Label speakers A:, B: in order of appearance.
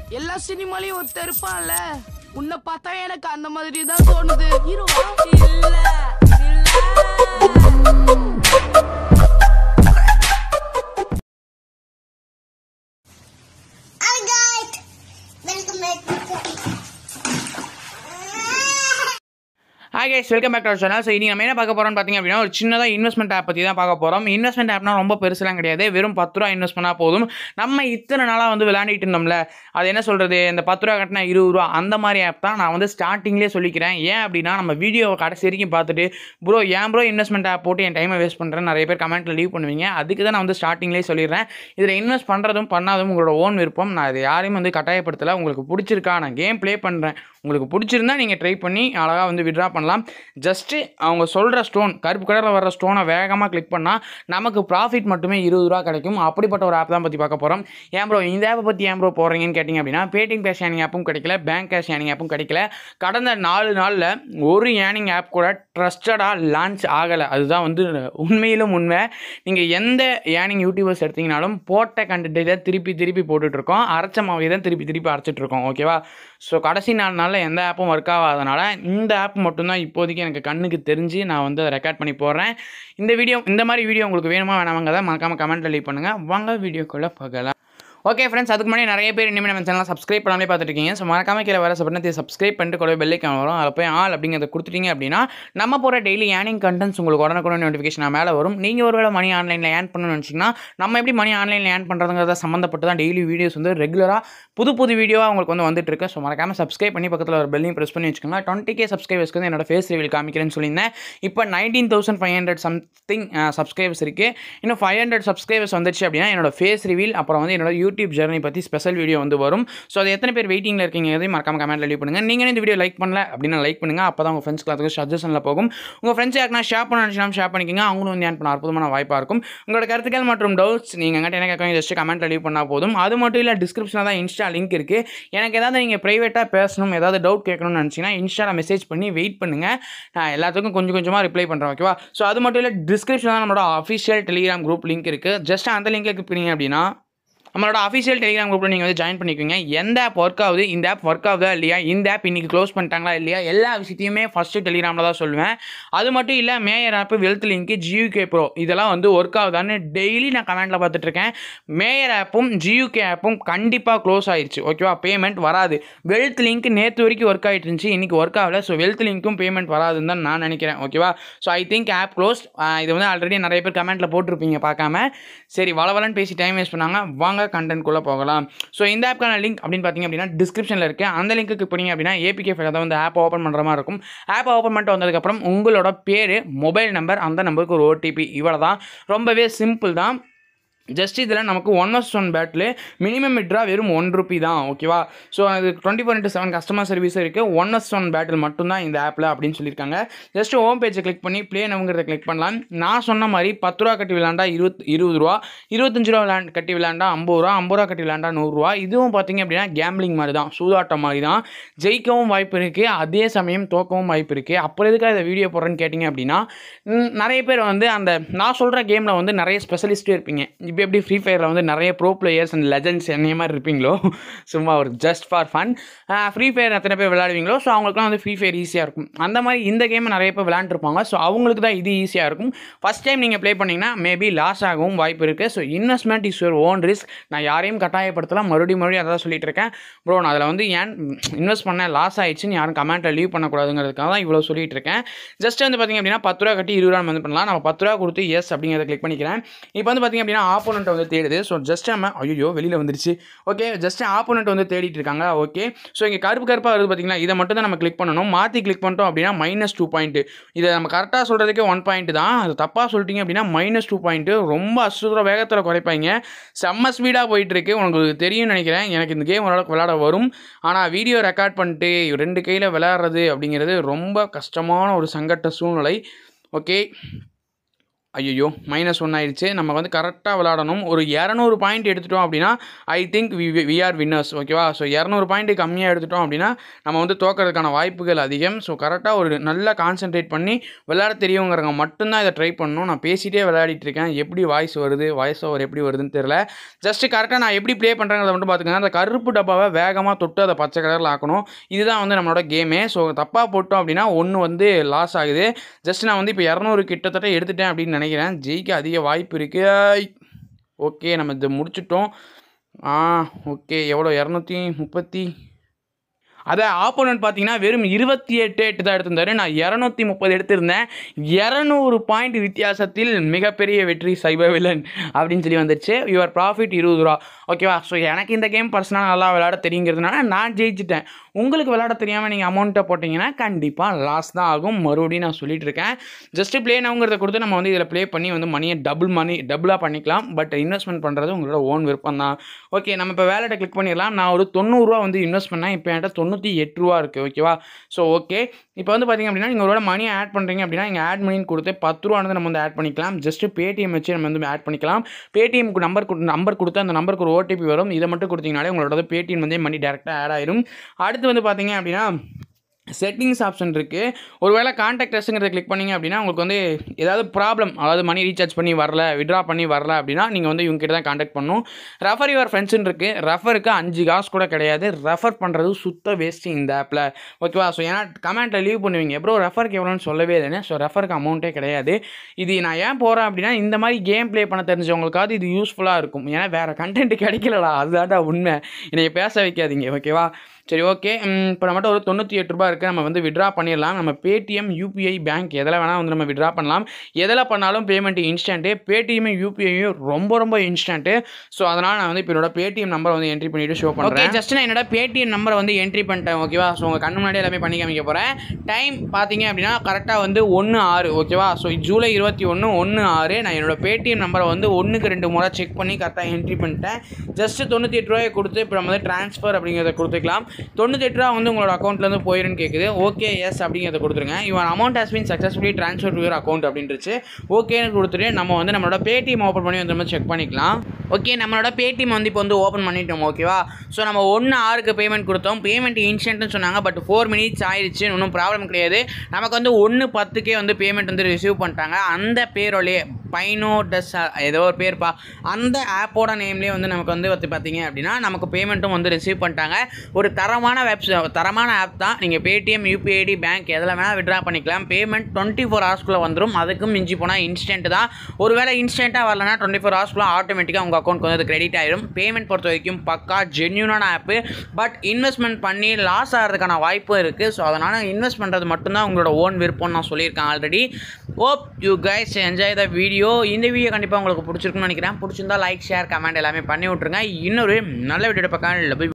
A: எல்லா சினிமாலையும் ஒருத்தர் இருப்பான்ல உன்னை பார்த்தா எனக்கு அந்த மாதிரி தான் தோணுது ஹீரோவா இல்ல
B: Hi guys, welcome back to
C: hi guys welcome back to channel so இனி நம்ம என்ன பார்க்க போகிறோம்னு பார்த்தீங்க அப்படின்னா ஒரு சின்னதாக இன்வெஸ்ட்மெண்ட் ஆப் பற்றி தான் பார்க்க போகிறோம் இன்வெஸ்ட்மெண்ட் ஆப்னா ரொம்ப பெருசுலாம் கிடையாது வெறும் பத்து ரூபா இன்வெஸ்ட் பண்ணால் போதும் நம்ம இத்தனை நாளாக வந்து விளையாடிட்டு இருந்தோம்ல அது என்ன சொல்கிறது இந்த பத்து ரூபா கட்டினா இருபது ரூபா அந்த மாதிரி ஆப் தான் நான் வந்து ஸ்டார்டிங்லேயே சொல்லிக்கிறேன் ஏன் அப்படின்னா நம்ம வீடியோ கடைசி வரைக்கும் பார்த்துட்டு ப்ரோ ஏன் ப்ரோ இன்வெஸ்ட்மெண்ட் ஆப் போட்டு என் டைமை வேஸ்ட் பண்ணுறேன் நிறைய பேர் கமெண்ட்டில் லீவ் பண்ணுவீங்க அதுக்கு தான் நான் வந்து ஸ்டார்டிங்லேயே சொல்லிடுறேன் இதில் இன்வெஸ்ட் பண்ணுறதும் பண்ணாதும் உங்களோட ஓன் விருப்பம் நான் இது யாரையும் வந்து கட்டாயப்படுத்தலை உங்களுக்கு பிடிச்சிருக்கா நான் கேம் ப்ளே பண்ணுறேன் உங்களுக்கு பிடிச்சிருந்தா நீங்கள் ட்ரை பண்ணி அழகாக வந்து விட்ரா பண்ணலாம் ஜஸ்ட்டு அவங்க சொல்கிற ஸ்டோன் கருப்பு கலரில் வர ஸ்டோனை வேகமாக கிளிக் பண்ணால் நமக்கு ப்ராஃபிட் மட்டுமே இருபது ரூபா கிடைக்கும் அப்படிப்பட்ட ஒரு ஆப் தான் பற்றி பார்க்க போகிறோம் ஏன் ப்ரோ இந்த ஆப்பை பற்றி ஏன் ப்ரோ போடுறீங்கன்னு கேட்டிங்க அப்படின்னா பேடிஎம் கேஷ் ஏனிங் ஆப்பும் கிடைக்கல பேங்க் கேஷ் ஏனிங் ஆப்பும் கிடைக்கல கடந்த நாலு நாளில் ஒரு ஏனிங் ஆப் கூட ட்ரஸ்டடாக லான்ச் ஆகலை அதுதான் வந்து உண்மையிலும் உண்மை நீங்கள் எந்த ஏனிங் யூடியூபர்ஸ் எடுத்தீங்கனாலும் போட்ட கண்டென்ட்டை தான் திருப்பி திருப்பி போட்டுட்ருக்கோம் அரைச்ச மாவை தான் திருப்பி திருப்பி அரைச்சிட்ருக்கோம் ஓகேவா ஸோ கடைசி நாலு நாளில் எந்த ஆப்பும் ஒர்க் ஆகாதனால இந்த ஆப் மட்டும்தான் இப்போதைக்கு எனக்கு கண்ணுக்கு தெரிஞ்சு நான் வந்து அதை ரெக்கார்ட் பண்ணி போடுறேன் இந்த வீடியோ இந்த மாதிரி வீடியோ உங்களுக்கு வேணுமா வேணாமாங்கிறத மறக்காமல் கமெண்ட்டில் லீவ் பண்ணுங்கள் வாங்க வீடியோக்குள்ளே பார்க்கலாம் ஓகே ஃப்ரெண்ட்ஸ் அதுக்கு முன்னாடி நிறைய பேர் இனிமேல் நம்ம சேனல் சப்ஸ்கிரைப் பண்ணாமே பார்த்துட்டு இருக்கீங்க ஸோ மறக்காம கீழே வர சப்பனத்தை சப்ஸ்கிரைப் பண்ணிட்டு கூட பெல்லைக்கான வரும் அதில் போய் ஆல் அப்படிங்கிறத கொடுத்துட்டீங்க அப்படின்னா நம்ம போகிற டெய்லி ஏர்னிங் கண்டென்ட்ஸ் உங்களுக்கு உடனுக்குடன் நோட்டிஃபிகேஷன் மேலே வரும் நீங்கள் ஒருவேளை மணி ஆன்லைனில் ஏர்ன் பண்ணணும்னு நினச்சிங்கன்னா நம்ம எப்படி மணி ஆன்லைனில் ஏர்ன் பண்ணுறதுங்கிறத சம்மந்தப்பட்டு தான் டெய்லி வீடியோஸ் வந்து ரெகுலராக புது புது வீடியோவாக உங்களுக்கு வந்து வந்துட்டு இருக்கு ஸோ மறக்காம சப்ஸ்கிரைப் பண்ணி பக்கத்தில் ஒரு பெல்லையும் ப்ரெஸ் பண்ணி வச்சுக்கோங்க டுவெண்ட்டி கே சப்ஸ்கிரைபர்ஸ்க்கு வந்து என்னோட ஃபேஸ் ரிவீல் காமிக்கிறேன்னு சொல்லியிருந்தேன் இப்போ nineteen thousand five hundred something subscribers இருக்குது இன்னும் ஃபைவ் ஹண்ட்ரட் சப்ஸ்கிரைபர்ஸ் வந்துச்சு அப்படின்னா என்னோட ஃபேஸ் ரிவீல் அப்புறம் வந்து என்னோட யூடியூப் ஜர்னி பற்றி ஸ்பெஷல் வீடியோ வந்து வரும் ஸோ அது எத்தனை பேர் வெயிட்டிங்கில் இருக்கீங்க எதையும் மறக்காம கமெண்ட்டில் லீவ் பண்ணுங்கள் நீங்கள் இந்த வீடியோ லைக் பண்ணல அப்படின்னா லைக் பண்ணுங்கள் அப்போ தான் உங்கள் ஃப்ரெண்ட்ஸ்க்கு அதுக்கு சஜஷனில் போகும் உங்கள் ஃப்ரெண்ட்ஸ் யாருக்குனா ஷேர் பண்ண நினச்சினா ஷேர் பண்ணிக்கோங்க அவங்களும் வந்து ஏன் பண்ண அற்புதமான வாய்ப்பாக இருக்கும் உங்களோட கருத்துக்கள் மற்றும் டவுட்ஸ் நீங்கள் எங்கிட்ட என்ன கேட்க ஜஸ்ட் கமெண்ட்டில் லீவ் பண்ணால் போதும் அது மட்டும் இல்லை டிஸ்கிரிப்ஷனில் தான் இன்ஸ்டா லிங்க் இருக்குது எனக்கு ஏதாவது நீங்கள் ப்ரைவேட்டாக பேசணும் ஏதாவது டவுட் கேட்கணும்னு நினச்சிங்கன்னா இன்ஸ்டாவில் மெசேஜ் பண்ணி வெயிட் பண்ணுங்கள் நான் எல்லாத்துக்கும் கொஞ்சம் கொஞ்சமாக ரிப்ளை பண்ணுறேன் ஓகேவா ஸோ அது மட்டும் இல்லை டிஸ்கிரிப்ஷனில் தான் நம்மளோட அஃபிஷியல் டெலிகிராம் குரூப் லிங்க் இருக்குது ஜஸ்ட் அந்த லிங்க்கில் கிளிக் பண்ணீங்க அப்படின்னா நம்மளோட அஃபிஷியல் டெலிகிராம் குரூப்பில் நீங்கள் வந்து ஜாயின் பண்ணிக்கோங்க எந்த ஆப் ஒர்க் ஆகுது இந்த ஆப் ஒர்க் ஆகுதா இல்லையா இந்த ஆப் இன்றைக்கி க்ளோஸ் பண்ணிட்டாங்களா இல்லையா எல்லா விஷயத்தையுமே ஃபஸ்ட்டு டெலிகிராமில் தான் சொல்லுவேன் அது மட்டும் இல்லை மேயர் ஆப் வெல்த் லிங்க்கு ஜியூகே ப்ரோ இதெல்லாம் வந்து ஒர்க் ஆகுதான்னு டெய்லி நான் கமெண்ட்டில் பார்த்துட்ருக்கேன் மேயர் ஆப்பும் ஜியூகே ஆப்பும் கண்டிப்பாக க்ளோஸ் ஆயிடுச்சு ஓகேவா பேமெண்ட் வராது வெல்த் லிங்க் நேற்று வரைக்கும் ஒர்க் ஆகிட்டு இருந்துச்சு இன்றைக்கி ஒர்க் ஆகல ஸோ வெல்த் லிங்க்கும் பேமெண்ட் வராதுன்னு தான் நான் நினைக்கிறேன் ஓகேவா so I think app close இது வந்து ஆல்ரெடி நிறைய பேர் கமெண்ட்டில் போட்டிருப்பீங்க பார்க்காம சரி வளவலன்னு பேசி டைம் வேஸ்ட் பண்ணாங்க வாங்க கண்டென்ட்குள்ளே போகலாம் ஸோ இந்த ஆப்க்கான லிங்க் அப்படின்னு பார்த்தீங்க அப்படின்னா டிஸ்கிரிப்ஷனில் இருக்குது அந்த லிங்க்கு கிளிக் பண்ணீங்க அப்படின்னா ஏபிகே ஃபைல் தான் வந்து ஆப் ஓப்பன் பண்ணுற மாதிரி இருக்கும் ஆப் ஓப்பன் பண்ணிட்டு வந்ததுக்கப்புறம் உங்களோட பேர் மொபைல் நம்பர் அந்த நம்பருக்கு ஒரு ஓடிபி இவ்வளோ தான் ரொம்பவே சிம்பிள் தான் ஜஸ்ட் இதில் நமக்கு one S one battle minimum withdraw வெறும் ஒன் ருபி தான் ஓகேவா ஸோ அது twenty four into seven customer service இருக்குது ஒன் எஸ் ஒன் பேட்டில் மட்டும்தான் இந்த ஆப்பில் அப்படின்னு சொல்லியிருக்காங்க ஜஸ்ட் ஹோம் பேஜை கிளிக் பண்ணி ப்ளே நவுங்கிறத கிளிக் பண்ணலாம் நான் சொன்ன மாதிரி பத்து ரூபா கட்டி விளாண்டா இருபத் இருபது ரூபா இருபத்தஞ்சு ரூபா விளாண்ட் கட்டி விளாண்டா ஐம்பது ரூபா ஐம்பது ரூபா கட்டி விளாண்டா நூறுரூவா இதுவும் பார்த்தீங்க அப்படின்னா கேம்லிங் மாதிரி தான் சூதாட்டம் மாதிரி தான் ஜெயிக்கவும் வாய்ப்பு இருக்குது அதே சமயம் தோக்கவும் வாய்ப்பு இருக்குது அப்புறம் எதுக்காக இந்த வீடியோ போடுறேன்னு கேட்டிங்க அப்படின்னா ம், நிறைய பேர் வந்து அந்த நான் சொல்கிற கேமில் வந்து நிறைய ஸ்பெஷலிஸ்ட்டும் இருப்பீங்க இப்போ எப்படி ஃப்ரீ ஃபயரில் வந்து நிறைய ப்ரோ பிளேயர்ஸ் அண்ட் லெஜண்ட்ஸ் என்னைய மாதிரி இருப்பீங்களோ சும்மா ஒரு just for fun free fire எத்தனை பேர் விளையாடுவீங்களோ ஸோ அவங்களுக்குலாம் வந்து ஃப்ரீ ஃபயர் ஈஸியாக இருக்கும் அந்த மாதிரி இந்த கேமை நிறைய பேர் விளையாண்டுருப்பாங்க ஸோ அவங்களுக்கு தான் இது ஈஸியாக இருக்கும் ஃபஸ்ட் டைம் நீங்கள் ப்ளே பண்ணிங்கன்னா மேபி லாஸ் ஆகவும் வாய்ப்பு இருக்குது so investment is your own risk நான் யாரையும் கட்டாயப்படுத்தலாம் மறுபடியும் மறுபடியும் அதான் சொல்லிட்டு இருக்கேன் ப்ரோ நான் அதில் வந்து ஏன் இன்வெஸ்ட் பண்ண லாஸ் ஆயிடுச்சுன்னு யாரும் கமெண்ட்டில் லீவ் பண்ணக்கூடாதுங்கிறதுக்காக தான் இவ்வளோ சொல்லிட்டு இருக்கேன் ஜஸ்ட் வந்து பார்த்திங்க அப்படின்னா பத்து ரூபா கட்டி இருபது ரூபா வந்து பண்ணலாம் நம்ம பத்து ரூபா கொடுத்து எஸ் அப்படிங்கிறத கிளிக் பண்ணிக்கிறேன் இப்போ வந்து பார்த்திங்க அப்படின்னா ஆப்போனண்ட் வந்து தேடுது ஸோ ஜஸ்ட் நம்ம ஐயோ வெளியில் வந்துருச்சு ஓகே ஜஸ்ட் ஆப்போனண்ட் வந்து தேடிட்டு இருக்காங்க ஓகே ஸோ இங்கே கருப்பு கருப்பாக வருது பார்த்தீங்களா இதை மட்டும் தான் நம்ம கிளிக் பண்ணணும் மாற்றி கிளிக் பண்ணிட்டோம் அப்படின்னா மைனஸ் டூ பாயிண்ட் இதை நம்ம கரெக்டாக சொல்கிறதுக்கே ஒன் பாயிண்ட் தான் அது தப்பாக சொல்லிட்டீங்க அப்படின்னா மைனஸ் டூ பாயிண்ட்டு ரொம்ப அசுர வேகத்தில் குறைப்பாங்க செம்ம ஸ்பீடாக போயிட்டுருக்கு உங்களுக்கு தெரியும்னு நினைக்கிறேன் எனக்கு இந்த கேம் ஓரளவுக்கு விளையாட வரும் ஆனால் வீடியோ ரெக்கார்ட் பண்ணிட்டு ரெண்டு கையில் விளையாடுறது அப்படிங்கிறது ரொம்ப கஷ்டமான ஒரு சங்கட்ட சூழ்நிலை ஓகே ஐயோ மைனஸ் ஒன் ஆயிடுச்சு நம்ம வந்து கரெக்டாக விளாடணும் ஒரு இரநூறு பாயிண்ட் எடுத்துட்டோம் அப்படின்னா I think we we are winners ஓகேவா ஸோ இரநூறு பாயிண்ட் கம்மியாக எடுத்துட்டோம் அப்படின்னா நம்ம வந்து தோக்கிறதுக்கான வாய்ப்புகள் அதிகம் ஸோ கரெக்டாக ஒரு நல்லா கான்சென்ட்ரேட் பண்ணி விளையாட தெரியவங்கிறவங்க மட்டும்தான் இதை ட்ரை பண்ணணும் நான் பேசிகிட்டே விளையாடிட்டு இருக்கேன் எப்படி வாய்ஸ் வருது வாய்ஸ் ஓவர் எப்படி வருதுன்னு தெரில ஜஸ்ட் கரெக்டாக நான் எப்படி ப்ளே பண்ணுறேங்கிறத மட்டும் பார்த்துக்கங்க அந்த கருப்பு டப்பாவை வேகமாக தொட்டு அதை பச்சை கலரில் ஆக்கணும் இதுதான் வந்து நம்மளோட கேமே ஸோ தப்பாக போட்டோம் அப்படின்னா ஒன்று வந்து லாஸ் ஆகுது ஜஸ்ட் நான் வந்து இப்போ இரநூறு கிட்டத்தட்ட எடுத்துட்டேன் அப்படின்னு நினைக்கிறேன் ஜெயிக்க அதிக வாய்ப்பு இருக்குது ஓகே நம்ம இதை முடிச்சிட்டோம் ஆ ஓகே எவ்வளோ இரநூத்தி முப்பத்தி அதை ஆப்போனன்ட் பார்த்தீங்கன்னா வெறும் இருபத்தி எட்டு எட்டு தான் எடுத்திருந்தாரு நான் இரநூத்தி முப்பது எடுத்திருந்தேன் இரநூறு பாயிண்ட் வித்தியாசத்தில் மிகப்பெரிய வெற்றி சைபர் வில்லன் அப்படின்னு சொல்லி வந்துருச்சு யுவர் ப்ராஃபிட் இருபது ரூபா ஓகேவா ஸோ எனக்கு இந்த கேம் பர்சனலாக நல்லா விளையாட தெரியுங்கிறதுனால நான் ஜெயிச்சிட்டேன் உங்களுக்கு விளையாட தெரியாமல் நீங்கள் அமௌண்ட்டை போட்டிங்கன்னா கண்டிப்பாக லாஸ் தான் ஆகும் மறுபடியும் நான் சொல்லிட்டு இருக்கேன் ஜஸ்ட்டு ப்ளே நவுங்கிறத கொடுத்து நம்ம வந்து இதில் ப்ளே பண்ணி வந்து மணியை டபுள் மணி டபுளாக பண்ணிக்கலாம் பட் இன்வெஸ்ட்மெண்ட் பண்ணுறது உங்களோட ஓன் விருப்பம் தான் ஓகே நம்ம இப்போ வேலெட்டை கிளிக் பண்ணிடலாம் நான் ஒரு தொண்ணூறுரூவா வந்து இன்வெஸ்ட் பண்ணேன் இப்போ என்கிட்ட தொண்ணூற்றி எட்டு ரூபா இருக்குது ஓகேவா ஸோ ஓகே இப்போ வந்து பார்த்திங்க அப்படின்னா நீங்கள் ஒரு மணியை ஆட் பண்ணுறீங்க அப்படின்னா இங்கே ஆட் மணின்னு கொடுத்து பத்து ரூபா வந்து நம்ம வந்து ஆட் பண்ணிக்கலாம் ஜஸ்ட்டு பேடிஎம் வச்சு நம்ம வந்து ஆட் பண்ணிக்கலாம் பேடிஎம்க்கு நம்பர் நம்பர் கொடுத்து அந்த நம்பருக்கு ஒரு ஓடிபி வரும் இதை மட்டும் கொடுத்தீங்கனாலே உங்களோட பேடிஎம் வந்து மணி டேரெக்டாக ஆட் ஆயிரும் அடுத்து வந்து பார்த்தீங்க அப்படின்னா செட்டிங்ஸ் ஆப்ஷன் இருக்குது ஒருவேளை கான்டாக்ட் டெஸ்ட்டுங்கிறத கிளிக் பண்ணிங்க அப்படின்னா உங்களுக்கு வந்து ஏதாவது ப்ராப்ளம் அதாவது மணி ரீசார்ஜ் பண்ணி வரல விட்ரா பண்ணி வரல அப்படின்னா நீங்கள் வந்து இவங்க கிட்ட தான் கான்டாக்ட் பண்ணணும் ரெஃபர் யுவர் ஃப்ரெண்ட்ஸ்னு இருக்குது ரெஃபருக்கு அஞ்சு காசு கூட கிடையாது ரெஃபர் பண்ணுறது சுத்த வேஸ்ட்டு இந்த ஆப்பில் ஓகேவா ஸோ ஏன்னா கமெண்ட்டில் லீவ் பண்ணுவீங்க ப்ரோ ரெஃபருக்கு எவ்வளோன்னு சொல்லவே இல்லைன்னு ஸோ ரெஃபருக்கு அமௌண்ட்டே கிடையாது இது நான் ஏன் போகிறேன் அப்படின்னா இந்த மாதிரி கேம் ப்ளே பண்ண தெரிஞ்சவங்களுக்காவது இது யூஸ்ஃபுல்லாக இருக்கும் ஏன்னா வேறு கண்டென்ட் கிடைக்கலடா அதுதான்டா உண்மை என்னை பேச வைக்காதீங்க ஓகேவா சரி ஓகே இப்போ நம்மகிட்ட ஒரு தொண்ணூற்றி எட்டு ரூபா இருக்குது நம்ம வந்து விட்ரா பண்ணிடலாம் நம்ம பேடிஎம் யூபிஐ பேங்க் எதில் வேணால் வந்து நம்ம விட்ரா பண்ணலாம் எதில் பண்ணாலும் பேமெண்ட் இன்ஸ்டன்ட்டு பேடிஎம் யூபிஐயும் ரொம்ப ரொம்ப இன்ஸ்டன்ட்டு ஸோ அதனால் நான் வந்து இப்போ என்னோட பேடிஎம் நம்பரை வந்து என்ட்ரி பண்ணிவிட்டு ஷோ பண்ணுறேன் ஜஸ்ட் நான் என்னோட பேடிஎம் நம்பரை வந்து என்ட்ரி பண்ணிட்டேன் ஓகேவா ஸோ உங்கள் கண்ணு முன்னாடி எல்லாமே பண்ணி காமிக்க போகிறேன் டைம் பார்த்தீங்க அப்படின்னா கரெக்டாக வந்து ஒன்று ஆறு ஓகேவா ஸோ ஜூலை இருபத்தி ஒன்று ஒன்று ஆறு நான் என்னோட பேடிஎம் நம்பரை வந்து ஒன்றுக்கு ரெண்டு முறை செக் பண்ணி கரெக்டாக என்ட்ரி பண்ணிட்டேன் ஜஸ்ட் தொண்ணூற்றி எட்டு ரூபாயை கொடுத்து இப்போ நம்ம வந்து ட்ரான்ஸ்ஃபர் அப்படிங்கிறத கொடுத்துக்கலாம் தொண்ணூத்தெட்டு ரூபா வந்து உங்களோட அக்கௌண்ட்லேருந்து போயிருன்னு கேட்குது ஓகே எஸ் அப்படிங்கிறத கொடுத்துருங்க இவன் amount has been successfully transfer to your account அப்படின்ட்டுச்சு ஓகேன்னு கொடுத்துட்டு நம்ம வந்து நம்மளோட பேடிஎம் ஓப்பன் பண்ணி வந்து நம்ம செக் பண்ணிக்கலாம் ஓகே நம்மளோட பேடிஎம் வந்து இப்போ வந்து ஓப்பன் பண்ணிட்டோம் ஓகேவா ஸோ நம்ம ஒன்று ஆறுக்கு பேமெண்ட் கொடுத்தோம் பேமெண்ட் இன்ஸ்டன்ட்னு சொன்னாங்க பட் ஃபோர் மினிட்ஸ் ஆயிடுச்சு ஒன்றும் ப்ராப்ளம் கிடையாது நமக்கு வந்து ஒன்று பத்துக்கே வந்து பேமெண்ட் வந்து ரிசீவ் பண்ணிட்டாங்க அந்த பேரோலே பைனோ டஸ் ஏதோ ஒரு பேர்ப்பா அந்த ஆப்போட நேம்லேயே வந்து நமக்கு வந்து வந்து பார்த்தீங்க அப்படின்னா நமக்கு பேமெண்ட்டும் வந்து ரிசீவ் பண்ணிட்டாங்க ஒரு தரமான வெப்ஸ் தரமான ஆப் தான் நீங்கள் பேடிஎம் யூபிஐடி பேங்க் எதில் வேணால் விட்ரா பண்ணிக்கலாம் பேமெண்ட் டுவெண்ட்டி ஃபோர் ஹவர்ஸ்க்குள்ளே வந்துடும் அதுக்கும் மிஞ்சி போனால் இன்ஸ்டன்ட் தான் ஒருவேளை இன்ஸ்டண்ட்டாக வரலனா டுவெண்ட்டி ஃபோர் ஹவர்ஸ்க்குள்ளே ஆட்டோமேட்டிக்காக உங்கள் அக்கௌண்ட்க்கு வந்து கிரெடிட் ஆயிடும் பேமெண்ட் பொறுத்த வரைக்கும் பக்கா ஜென்யூனான ஆப்பு பட் இன்வெஸ்ட்மெண்ட் பண்ணி லாஸ் ஆகிறதுக்கான வாய்ப்பும் இருக்குது ஸோ அதனால் இன்வெஸ்ட் பண்ணுறது மட்டும்தான் உங்களோட ஓன் விருப்பம் நான் சொல்லியிருக்கேன் already hope you guys enjoy the video இந்த வீடியோ கண்டிப்பாக உங்களுக்கு பிடிச்சிருக்குன்னு நினைக்கிறேன் பிடிச்சிருந்தா லைக் ஷேர் கமெண்ட் எல்லாமே பண்ணி விட்ருங்க இன்னொரு நல்ல வீடியோ பக்கம் லவ்